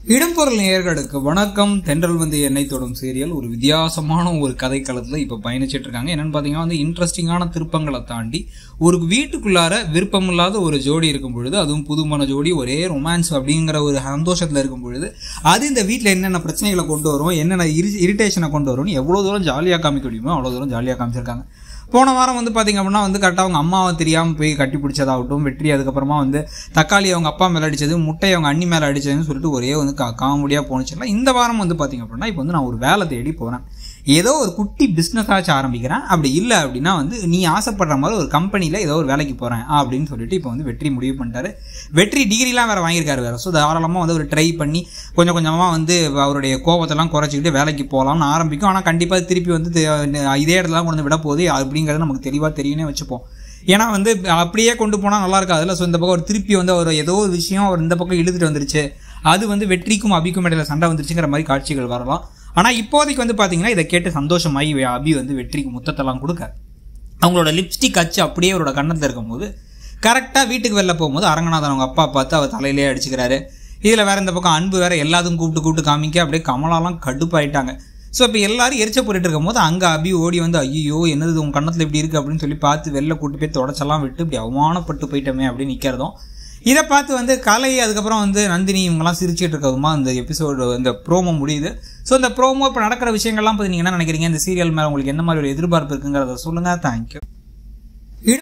இடம்பொருள் நேயர்களுக்கு வணக்கம் தென்றல் வந்து என்னை தொடும் சீரியல் ஒரு வித்தியாசமான ஒரு கதைக்களத்தில் இப்போ பயணிச்சிட்டு இருக்காங்க என்னன்னு பார்த்தீங்கன்னா வந்து இன்ட்ரெஸ்டிங்கான திருப்பங்களை தாண்டி ஒரு வீட்டுக்குள்ளார விருப்பமில்லாத ஒரு ஜோடி இருக்கும் பொழுது அதுவும் புதுமண ஜோடி ஒரே ரொமான்ஸ் அப்படிங்கிற ஒரு சந்தோஷத்தில் இருக்கும் பொழுது அது இந்த வீட்டில் என்னென்ன பிரச்சனைகளை கொண்டு வரும் என்னென்ன இரி இரிட்டேஷனை கொண்டு வரும்னு எவ்வளோ தூரம் ஜாலியாக காமிக்க முடியுமோ அவ்வளோ தூரம் ஜாலியாக காமிச்சிருக்காங்க போன வாரம் வந்து பார்த்தீங்க அப்படின்னா வந்து கரெக்டாக அவங்க அம்மாவை தெரியாமல் போய் கட்டி பிடிச்சதாகட்டும் வெற்றி அதுக்கப்புறமா வந்து தக்காளி அவங்க அப்பா மேலே அடிச்சது முட்டை அவங்க அண்ணி மேலே அடிச்சதுன்னு சொல்லிட்டு ஒரே வந்து கா காமெடியாக போணுச்சுல இந்த வாரம் வந்து பார்த்தீங்க அப்படின்னா இப்போ வந்து நான் ஒரு வேலை தேடி போகிறேன் ஏதோ ஒரு குட்டி பிஸ்னஸ் ஆச்சு ஆரம்பிக்கிறேன் அப்படி இல்லை அப்படின்னா வந்து நீ ஆசைப்படுற மாதிரி ஒரு கம்பெனியில் ஏதோ ஒரு வேலைக்கு போகிறேன் அப்படின்னு சொல்லிட்டு இப்போ வந்து வெற்றி முடிவு பண்ணிட்டாரு வெற்றி டிகிரிலாம் வேறு வாங்கியிருக்காரு வேறு ஸோ தாராளமாக வந்து ஒரு ட்ரை பண்ணி கொஞ்சம் கொஞ்சமாக வந்து அவருடைய கோபத்தெல்லாம் குறைச்சிக்கிட்டு வேலைக்கு போகலாம்னு ஆரம்பிக்கும் ஆனால் கண்டிப்பாக திருப்பி வந்து தி- இதே இடத்துல கொண்டு வந்து விட போகுது அப்படிங்கிறது நமக்கு தெளிவாக தெரியும்னே வச்சுப்போம் ஏன்னா வந்து அப்படியே கொண்டு போனால் நல்லா இருக்காதுல்ல ஸோ இந்த பக்கம் ஒரு திருப்பி வந்து அவர் ஏதோ ஒரு விஷயம் அவர் இந்த பக்கம் இழுத்துட்டு வந்துருச்சு அது வந்து வெற்றிக்கும் அபிக்கும் இடையில சண்டை வந்துருச்சுங்கிற மாதிரி காட்சிகள் வரலாம் ஆனால் இப்போதைக்கு வந்து பார்த்தீங்கன்னா இதை கேட்டு சந்தோஷமாகி அபி வந்து வெற்றிக்கு முத்தத்தெல்லாம் கொடுக்க அவங்களோட லிப்ஸ்டிக் அச்சு அப்படியே அவரோட கண்ணத்தில் இருக்கும்போது கரெக்டாக வீட்டுக்கு வெளில போகும்போது அரங்கநாதன் அவங்க அப்பா பார்த்து அவர் தலையிலே அடிச்சுக்கிறாரு இதில் வேற இந்த பக்கம் அன்பு வேற எல்லாத்துக்கும் கூப்பிட்டு கூப்பிட்டு காமிக்க அப்படியே கமலாலாம் கடுப்பாயிட்டாங்க ஸோ இப்போ எல்லாரும் எரிச்ச போட்டுட்டு இருக்கும்போது அங்கே அபி ஓடி வந்து ஐயோ என்னது உங்கள் கண்ணத்தில் இப்படி இருக்குது அப்படின்னு சொல்லி பார்த்து வெளில கூட்டு போய் தொடச்செல்லாம் விட்டு இப்படி அவமானப்பட்டு போயிட்டோமே அப்படின்னு நிற்கிறதும் இதை பார்த்து வந்து கலை அதுக்கப்புறம் வந்து நந்தினி இவங்கெல்லாம் சிரிச்சிட்டு இருக்கதுமா இந்த எபிசோடு இந்த ப்ரோமோ முடியுது ஸோ இந்த ப்ரோமோ இப்போ நடக்கிற விஷயங்கள்லாம் பற்றி நீங்கள் என்ன நினைக்கிறீங்க இந்த சீரியல் மேலே உங்களுக்கு என்ன மாதிரி ஒரு எதிர்பார்ப்பு இருக்குங்கிறத சொல்லுங்கள் தேங்க்யூ